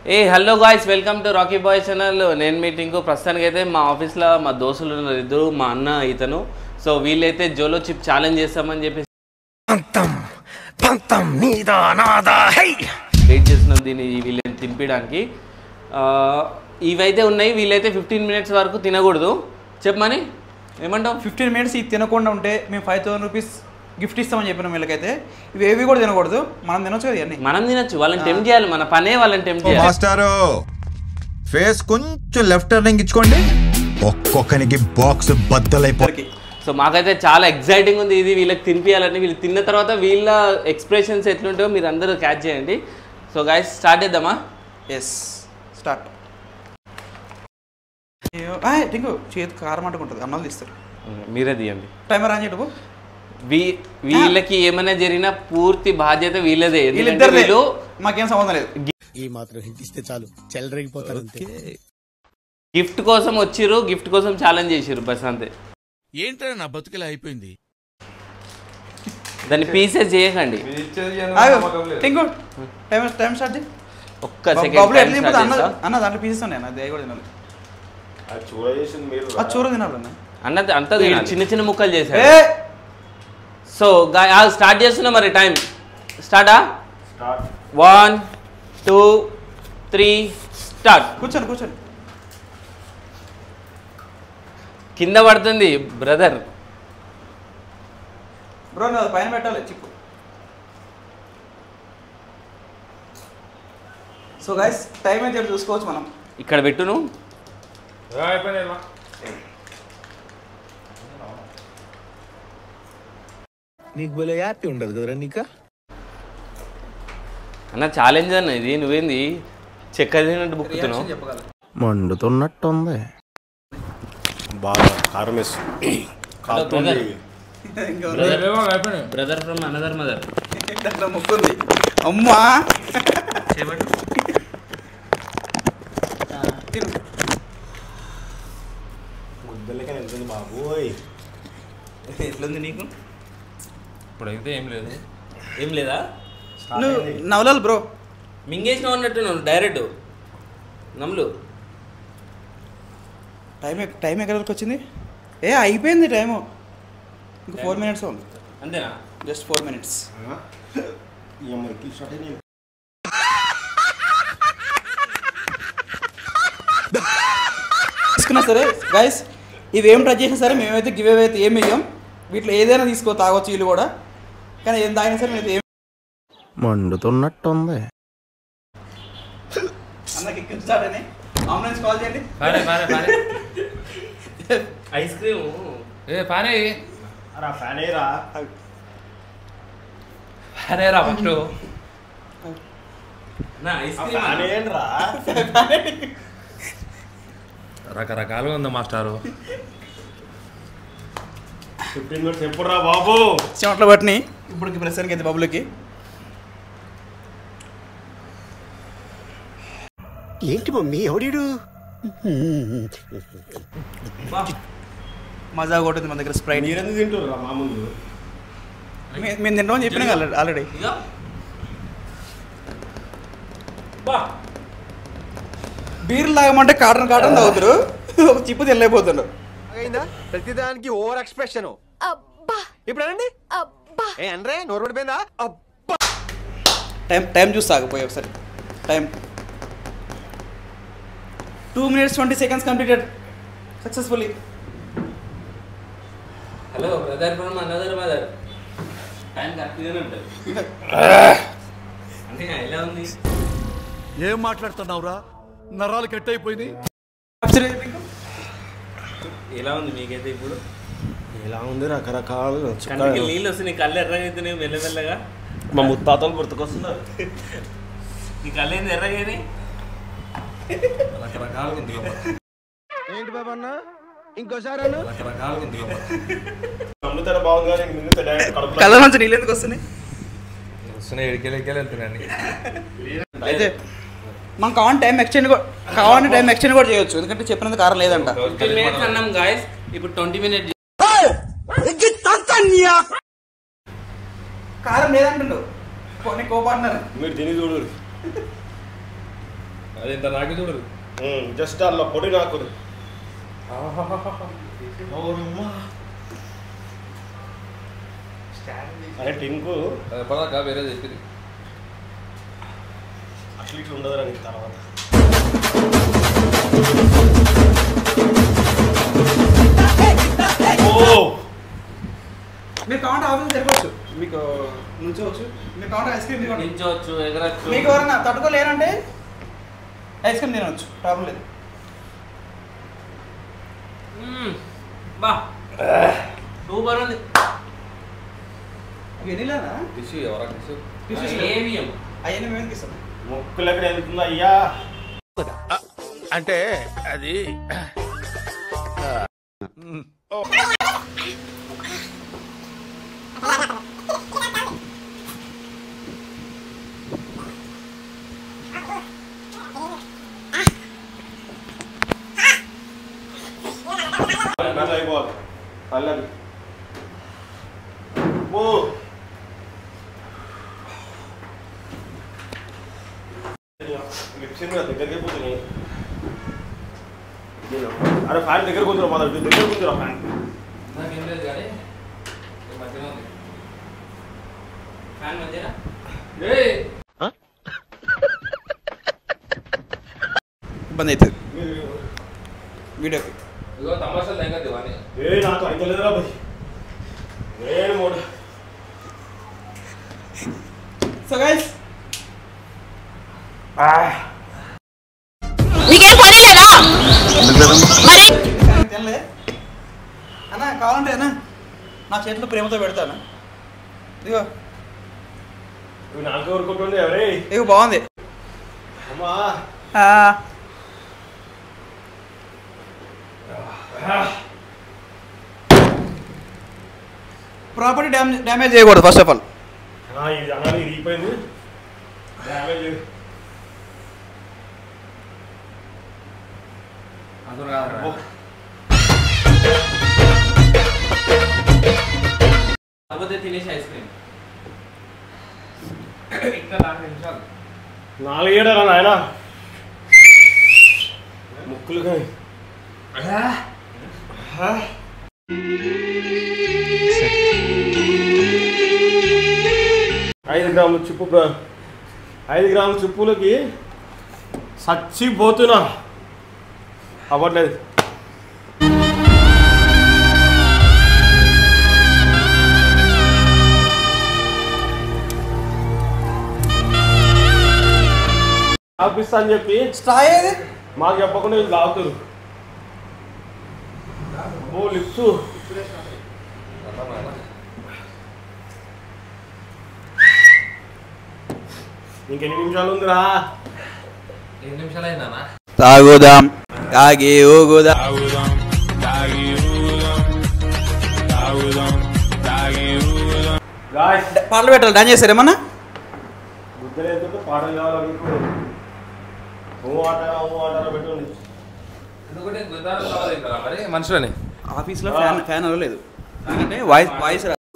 A hello guys welcome to rocky boy channel నేను meeting ప్రస్తుతానికి అయితే మా ఆఫీస్లో మా దోస్తులు ఉన్నారు ఇద్దరు మా అన్న ఇతను సో వీళ్ళైతే జోలో చిప్ ఛాలెంజ్ చేస్తామని చెప్పి పంతం పంతం నీదా నాదా హై వెయిట్ చేస్తున్నాం దీన్ని వీళ్ళని తినిపించడానికి ఆ, ఇవైతే ఉన్నాయి వీళ్ళైతే ఫిఫ్టీన్ మినిట్స్ వరకు తినకూడదు చెప్పమని ఏమంటావు ఫిఫ్టీన్ మినిట్స్ ఇది తినకుండా ఉంటే మేము ఫైవ్ థౌసండ్ రూపీస్ గిఫ్ట్ ఇస్తామని చెప్పిన వీళ్ళకైతే ఇవి ఏవి కూడా తినకూడదు మనం తినొచ్చు కదా ఇవన్నీ మనం తినొచ్చు వాళ్ళని టెంప్ చేయాలి మన పనే వాళ్ళని టెంప్ చేయాలి మాస్టారు ఫేస్ కొంచెం లెఫ్ట్ టర్నింగ్ ఇచ్చుకోండి ఒక్కొక్కనికి బాక్స్ బద్దలైపో ఇద్దరికి సో మాకైతే చాలా ఎగ్జైటింగ్ ఉంది ఇది వీళ్ళకి తినిపించాలని వీళ్ళు తిన్న తర్వాత వీళ్ళ ఎక్స్ప్రెషన్స్ ఎట్లుంటాయో మీరు అందరూ క్యాచ్ చేయండి సో గాయస్ స్టార్ట్ చేద్దామా ఎస్ స్టార్ట్ టింకు చేతి కారం అంటుకుంటుంది అన్నాలు తీస్తారు మీరే తీయండి టైమర్ ఆన్ చేయటపు వీ వీళ్ళకి ఏమైనా జరిగినా పూర్తి బాధ్యత వీళ్ళదే ఎందుకంటే వీళ్ళిద్దరు వీళ్ళు మాకేం సంబంధం లేదు ఈ మాత్రం హింట్ ఇస్తే చాలు చెలరేగిపోతారు అంతే గిఫ్ట్ కోసం వచ్చిర్రు గిఫ్ట్ కోసం ఛాలెంజ్ చేసిర్రు బస్ అంతే ఏంట్రా నా బతుకులా అయిపోయింది దాన్ని పీసెస్ చేయకండి టింకు టైం టైం స్టార్ట్ చేయి ఒక్క బబుల్ ఎట్లా సెకండ్ తింటుంది అన్న అన్న దాంట్లో పీసెస్ ఉన్నాయి అన్న అది కూడా తినాలి అది చూర తినాలి అన్న అన్నది అంత చిన్న చిన్న ముక్కలు చేశారు ఏ సో స్టార్ట్ చేస్తున్నా మరి టైం స్టార్టా వన్ టూ త్రీ స్టార్ట్ కూర్చోండి కూర్చోండి కింద పడుతుంది బ్రదర్ బ్రో నువ్వు అది పైన పెట్టాలి చిప్పు సో గైస్ టైం అయితే ఇక్కడ చూసుకోవచ్చు మనం ఇక్కడ పెట్టును నీకు భలే హ్యాపీ ఉండదు కదరా నీకా అన్న ఛాలెంజ్ అన్న ఇది నువ్వేంది చెక్క తినట్టు బుక్కుతున్నావు రియాక్షన్ చెప్పగలరు మండుతున్నట్టుంది బాగా కారం వేస్తుంది కాలుతుంది బ్రదర్ ఫ్రమ్ అనదర్ మదర్ దాంట్లో ముక్కుంది అమ్మా ఆ, తిను ముద్దలకే వెళ్తుంది బాబోయ్ ఎట్లుంది నీకు ఇప్పుడైతే ఏం లేదు ఏం లేదా నువ్వు నవలాలి బ్రో మింగేసిన ఉన్నట్టు నువ్వు డైరెక్ట్ నమ్ములు టైం ఎక్- టైం ఎక్కడి వరకు వచ్చింది ఏ అయిపోయింది టైము ఇంకా ఫోర్ మినిట్స్ ఉంది అంతేనా జస్ట్ ఫోర్ మినిట్స్ ఈ అమ్మాయికి స్టార్ట్ అయినాయి తీసుకున్నా సరే గైస్ ఇవి ఏం ట్రై చేసినా సరే మేమైతే గివ్ అవే అయితే ఏమి ఇయ్యం వీటిలో ఏదైనా తీసుకో తాగొచ్చు వీళ్ళు కూడా కానీ ఏం తాగినా సరే మేము ఏం మండుతున్నట్టుంది అన్నకి ఎక్కడ స్టార్ట్ అయినాయి అంబులెన్స్ కాల్ చేయండి పానే పానే పానే ఐస్ క్రీమ్ ఏ పానే అరా ఫ్యాన్ అయ్యరా పానే రా ఫస్ట్ నా ఐస్ ఫ్యాన్ క్రీమ్ అయ్యండి రా రకరకాలుగా ఉంది మాస్టారు ఫిఫ్టీన్ మినిట్స్ ఎప్పుడు రా బాబు చెమట్లు పట్టినాయి ఇప్పుడు ప్రస్తుతానికి అయితే బబులకి ఏంటి మమ్మీ ఎవడీడు మజా కొట్టింది మన దగ్గర స్ప్రైట్ మీరెందుకు తింటారు రా మా ముందు మే- మేము తింటామని చెప్పినా కదా ఆల్రెడీ ఇక బా బీర్లు తాగమంటే కాటన్ కాటన్ తాగుతారు ఒక చిప్పు తినలేకపోతున్నారు అయిందా ప్రతిదానికి ఓవర్ ఎక్స్ప్రెషన్ అబ్బా ఇప్పుడు అనండి అబ్బా ఏ అనరే నోరు పడిపోయిందా అబ్బా టైం టైం చూసి తాగిపోయి ఒకసారి time two minutes twenty seconds completed successfully hello brother from another mother time కరెక్ట్గానే ఉంటుంది అంటే ఎలా ఉంది ఏం మాట్లాడుతున్నావురా నరాలు కట్ అయిపోయింది ఎలా ఉంది మీకైతే ఇప్పుడు ఎలా ఉంది రకరకాలు కంటికి నీళ్ళు వస్తున్నాయి కళ్ళు ఎర్రగైతున్నాయి మెల్లమెల్లగా మా ముత్తాతలు గుర్తుకొస్తున్నారు ఈ కళ్ళు ఏంది ఎర్రగైనాయి రకరకాలుగా ఉంది లోపల. ఏంటి బాబా అన్న ఇంకోసారి అను రకరకాలుగా ఉంది లోపల. నమ్ముతారా బాగుంది కానీ మింగితే డైరెక్ట్ కడుపులో కళ్ళ నుంచి నీళ్ళు ఎందుకు వస్తున్నాయి వస్తున్నాయి ఎడికెళ్ళి ఎడికెళ్ళి వెళ్తున్నాయండి అయితే మనం కావాలని టైం ఎక్స్టెండ్ కూడా కావాలని టైం ఎక్స్టెండ్ కూడా చేయొచ్చు ఎందుకంటే చెప్పినంత కారం లేదంట ఫిఫ్టీన్ మినిట్స్ అన్నాం గాయస్ ఇప్పుడు ట్వంటీ మినిట్స్ కారం లేదంటుండు కొన్ని కోపాడినారు మీరు తిని చూడు అది ఇంత నాకే చూడదు జస్ట్ అలా పొడి నాకు అరే టింకు అది పదాక వేరే చెప్పింది అట్లా ఇట్లా ఉండదు నీకు తర్వాత ఓ మీరు కావాలంటే ఆఫీస్ తిరగవచ్చు మీకు నుంచోవచ్చు మీరు కావాలంటే ఐస్ క్రీమ్ తినవచ్చు నించవచ్చు ఎగరచ్చు మీకు ఎవరైనా తట్టుకోలేరంటే ఐస్ క్రీమ్ తినవచ్చు ప్రాబ్లం లేదు మ్మ్. బా సూపర్ ఉంది వెనీలానా టిష్యూ ఎవరా టిష్యూ ఏమి ఇయ్యం. అవన్నీ మేము ఇస్తాం ముక్కులు ఎక్కడ వెళ్తుందా అయ్యా అంటే అది మెల్ల అయిపోవాలి అల్లది ఓ లిప్స్ దగ్గరికి పోతున్నాయి అరే ఫ్యాన్ దగ్గర కూతురు మా దగ్గర దగ్గర కూతురు ఫ్యాన్ నాకేం లేదు కానీ ఈ మధ్యలో ఉంది ఫ్యాన్ మధ్యన ఏయ్ ఇబ్బంది అవుతుంది వీడియోకి ఇదిగో తమాషాలు తగ్గద్దు అని ఏ నాకు అయితే లేదురా భయ్ ఏ మూడు సో గైస్ నీకేం పని లేదా మరి తినలే అన్నా కావాలంటే అన్నా నా చేతిలో ప్రేమతో పెడతాను ఇదిగో ఇవి నాలుగు వరకు ఉంటుంది ఎవరే ఇదిగో బాగుంది అమ్మా ఆ, ప్రాపర్టీ డ్యామేజ్ డ్యామేజ్ చేయకూడదు ఫస్ట్ ఆఫ్ ఆల్ ఆ, ఇది అనాలి ఇరిగిపోయింది డ్యామేజ్ అందులో కాదు కాకపోతే తినేసి ఐస్ క్రీమ్ ఇంకా నాలుగు నిమిషాలు నాలుగేడరా నాయన ముక్కులు కానీ ఐదు గ్రాముల చిప్పు ప్ర- ఐదు గ్రాముల చిప్పులకి చచ్చిపోతున్నా అవ్వట్లేదు ఆపిస్తా అని చెప్పి స్ట్రా ఏది మాకు చెప్పకుండా వీళ్ళు తాగుతారు ఓ లిప్స్ ఇంకెన్ని నిమిషాలు ఉందిరా ఎన్ని నిమిషాలు అయిందన్నా తాగుదాం తాగి ఊగుదాం గాయస్ పాటలు పెట్టాలి డాన్స్ చేశారు ఏమన్నా బుద్ధలు ఎంతో పాటలు కావాలి మీకు ఓ ఆటారా ఓ ఆటారా పెట్టుంది ఎందుకంటే గుద్దాలు కావాలి కదా మరి మనుషులని ఆఫీస్లో ఫ్యాన్ ఫ్యాన్ అవ్వలేదు ఎందుకంటే వాయిస్ వాయిస్ రా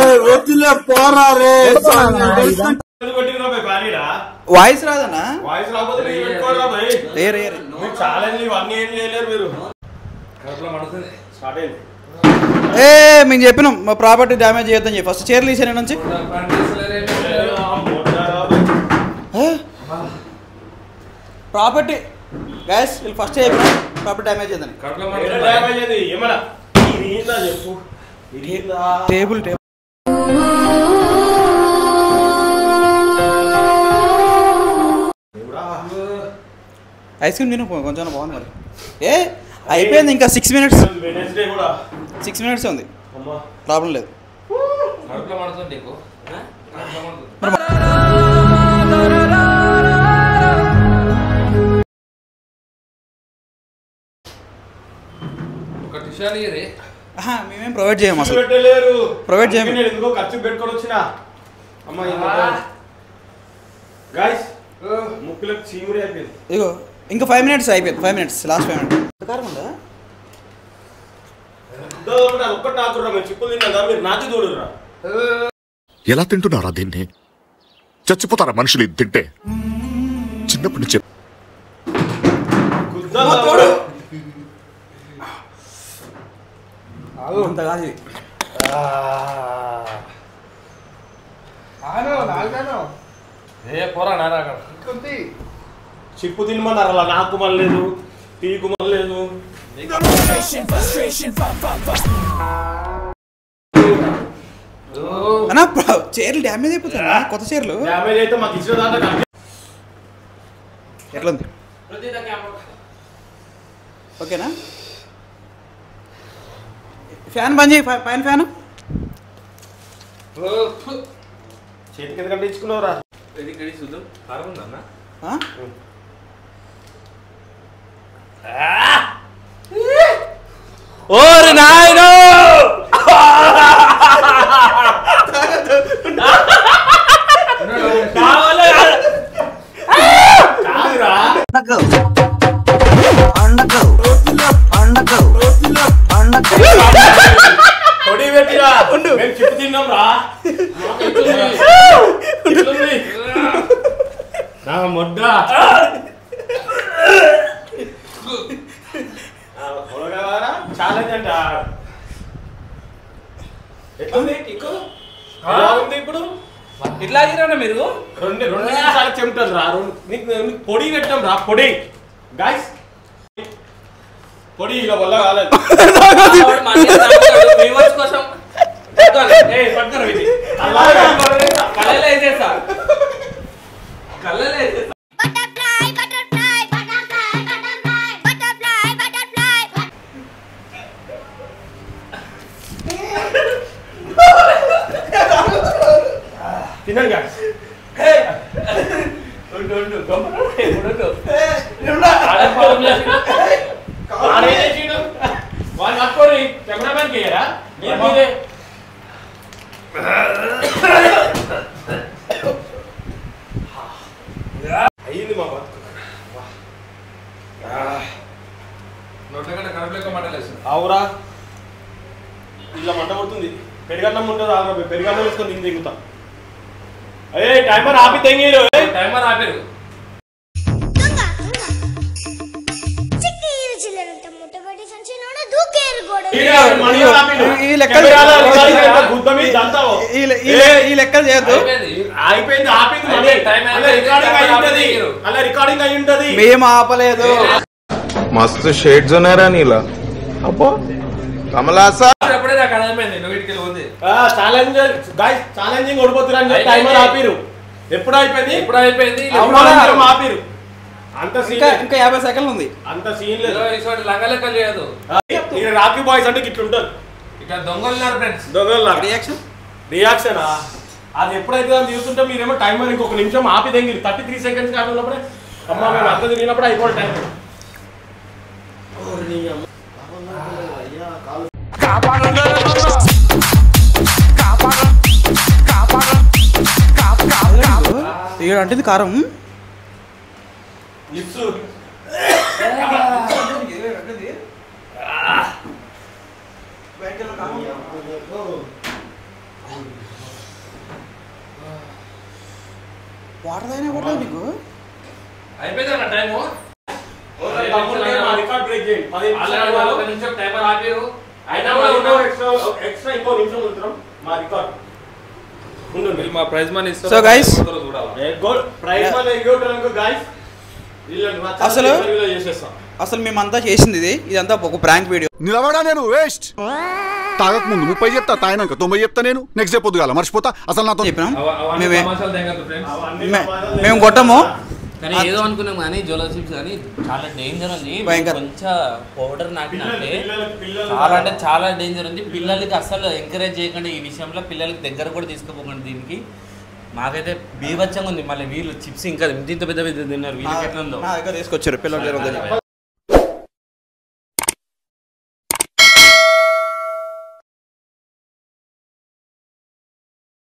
ఎందుకు కొట్టిండ్రా భయ్ పానీరా వాయిస్ రాదన్నా వాయిస్ రాకపోతే మీరు పెట్టుకోరా భయ్ రేర్ రేర్ మీరు ఛాలెంజ్ ఇవన్నీ ఏం చేయలేరు మీరు కడుపులో మండుతుంది స్టార్ట్ అయింది ఏ మేము చెప్పినాం మా ప్రాపర్టీ డ్యామేజ్ చేయొద్దని చెప్పి ఫస్ట్ చీరలు తీసాను నుంచి ప్రాపర్టీ గ్యాస్ వీళ్ళు ఫస్ట్ చెప్పినాం ప్రాపర్టీ డ్యామేజ్ చేయదని కడుపులో ఏదో మండుతుంది డ్యామేజ్ అయింది ఏమన్నా ఇది ఏందా చెప్పు ఇది ఏందా? టేబుల్ టేబుల్ దేవుడా. ఐస్ క్రీమ్ తిను కొంచెం బాగుంది మరి ఏ అయిపోయింది ఇంకా సిక్స్ మినిట్స్ ఈరోజు వెడ్నెస్డే కూడా సిక్స్ మినిట్స్ ఉంది అమ్మా ప్రాబ్లం లేదు కడుపులో మండుతుంది నీకు కడుపులో మండుతుంది ఒక టిష్యూ అనేది ఆహా, మేమేం ప్రొవైడ్ చేయము ఖర్చు అసలు పెట్టలేరు Provide చేయము. అందుకే నేను ఎందుకో ఖర్చు పెట్టుకొని వచ్చిన అమ్మా గాయస్ ముక్కులకు చీముడి అయిపోయింది ఇగో ఇంకా ఫైవ్ మినిట్స్ అయిపోయింది five minutes last five minutes కారం ఉందా దో, నాకు ఒక్కటి నాకురా మీరు చిప్పులు తిన్నా మీరు నాచి చూడురా ఎలా తింటున్నారా దీన్ని చచ్చిపోతారా మనుషులు ఇది తింటే చిన్నప్పటి నుంచి మా తోడు. అంత కాదు ఇది. ఏ పోరా నారా అక్కడ చిప్పు తినమన్నారు అలా నాకు మళ్ళలేదు టీకు మళ్ళలేదు అన్నా ప్ర- చీరలు డ్యామేజ్ అయిపోతాయి కొత్త చీరలు డ్యామేజ్ అయితే మాకు ఇచ్చిన దాంట్లో కనిపి- ఎట్లా ఉంది ఓకేనా ఫ్యాన్ బంద్ చేయి పై- పైన ఫ్యాన్ చేతికి ఎందుకంటే ఇచ్చుకున్నావురా ఇది కడి చూద్దాం కారం ఉందన్న ఓరి నాయనో పొడి పెట్టిరా మేము చిప్పు తిన్నాం రా నా మొడ్డ ఛాలెంజ్ అంట ఎట్లుంది టిక్కు ఎలా ఉంది ఇప్పుడు ఇట్లా ఆగిరానా మీరు రెండు రెండు నిమిషాలు చెమటలు రా రెండు నీకు నీకు పొడి పెట్టాం రా పొడి గాయస్ పొడి ఇలా వల్ల కాలేదు వ్యూవర్స్ కోసం ఏయ్, పట్టుకోరా వీటిని. అలాగే కళ్ళలో వేసేస్తా కళ్ళలో వేసేస్తా తినండి guys. ఉండు ఉండు గమ్మున ఉండు, ఉండు వాడు ఏం చేసిండు? వాడు పట్టుకొని కెమెరామెన్ కి ఇయ్యరా? మీరు మీరే. అయ్యింది మా బతుకు నోట్ల కంటే కడుపులేక మంటలేసు అవురా ఇలా మంట పడుతుంది పెరుగన్నం ఉంటుంది ఆగా పెరుగన్నం వేసుకొని నేను దిగుతా ఏ టైమర్ ఆపి తెంగిరు టైమర్ ఆపారు ఈ లెక్కలు ఈ లె- ఈ లె- ఈ లెక్కలు చేయొద్దు అయిపోయింది ఆపింది అయిపోయింది, మళ్ళీ. time అలా అయిపోయింది, రికార్డింగ్ time అయి ఉంటది ఆపింది. అలా రికార్డింగ్ అయి ఉంటది మేము ఆపలేదు मस्त शेड जो नाही राणीला अप्पा कमला असा అప్పుడే నాకు అర్థమైంది నువ్వు ఇటుకెళ్ళి ఉంది ఛాలెంజ్ గాయస్ ఛాలెంజింగ్ ఓడిపోతున్నారు అయిపోయింది. టైమర్ ఆపిరు ఎప్పుడు అయిపోయింది ఇప్పుడు అయిపోయింది అప్పుడు అవునా? నిమిషం ఆపిరు అంత సీన్ ఇంకా ఇంకా యాభై సెకండ్లు ఉంది అంత సీన్ లేదు ఇటువంటి లంగ లెక్కలు చేయదు ఈ రాకీ బాయ్స్ అంటే ఇట్లా ఉంటుంది ఇక్కడ దొంగలు ఉన్నారు ఫ్రెండ్స్ దొంగల రియాక్షన్ రియాక్షన్ అది ఎప్పుడైతే అని చూస్తుంటే మీరేమో టైమర్ ఇంకొక నిమిషం ఆపి తెంగిరు థర్టీ త్రీ సెకండ్స్ కాకున్నప్పుడే అమ్మ మేము అంత తిరిగినప్పుడు అయిపోయి టైం ఏడు అంటే ఇది కారం లిప్స్ వాటర్ తాగినా కొట్టలేదు నీకు అయిపోయింది అన్న టైము రికార్డ్ బ్రేక్ చేయండి పది ఆల్రెడీ వాళ్ళు ఒక నిమిషాలు నిమిషం టైమర్ ఆపారు అయినా కూడా ఉండవు ఎక్స్ట్రా ఎక్స్ట్రా ఇంకో నిమిషం ఉంటున్నాం మా రికార్డ్ ఉండు వీళ్ళు మా ప్రైజ్ మనీ ఇస్తారు So, guys, చూడాలి గోల్ ప్రైజ్ మళ్ళీ ఎగ్గొట్టడానికి గాయస్ అసలు- చేసేస్తాం అసలు మేమంతా చేసింది ఇది ఇదంతా ఒక ప్రాంక్ వీడియో నిలబడా నేను వేస్ట్ తాగక ముందు ముప్పై చెప్తా తాగినాక తొంభై చెప్తా నేను నెక్స్ట్ డే పొద్దుగాల మర్చిపోతా అసలు నాతో చెప్పినాం అవ- అవన్నీ మేమే తమాషాలు తెగద్దు ఫ్రెండ్స్ మే- మేము కొట్టము కానీ ఏదో అనుకున్నాం కానీ జోలోసిప్స్ కానీ చాలా డేంజర్ ఉంది భయంకర. కొంచెం పౌడర్ నాటినంటే పిల్లలు- పిల్లలు- చాలా అంటే చాలా డేంజర్ ఉంది పిల్లలకి అసలు ఎంకరేజ్ చేయకండి ఈ విషయంలో పిల్లలకి దగ్గర కూడా తీసుకుపోకండి దీనికి మాకైతే బీభత్సంగా ఉంది మళ్ళీ వీళ్ళు చిప్స్ ఇంకా ఇంత ఇంత పెద్ద పెద్ద తిన్నారు వీళ్ళకి ఎట్లా ఉందో నా దగ్గర తీసుకొచ్చారు పిల్లలు జరుగుతుంది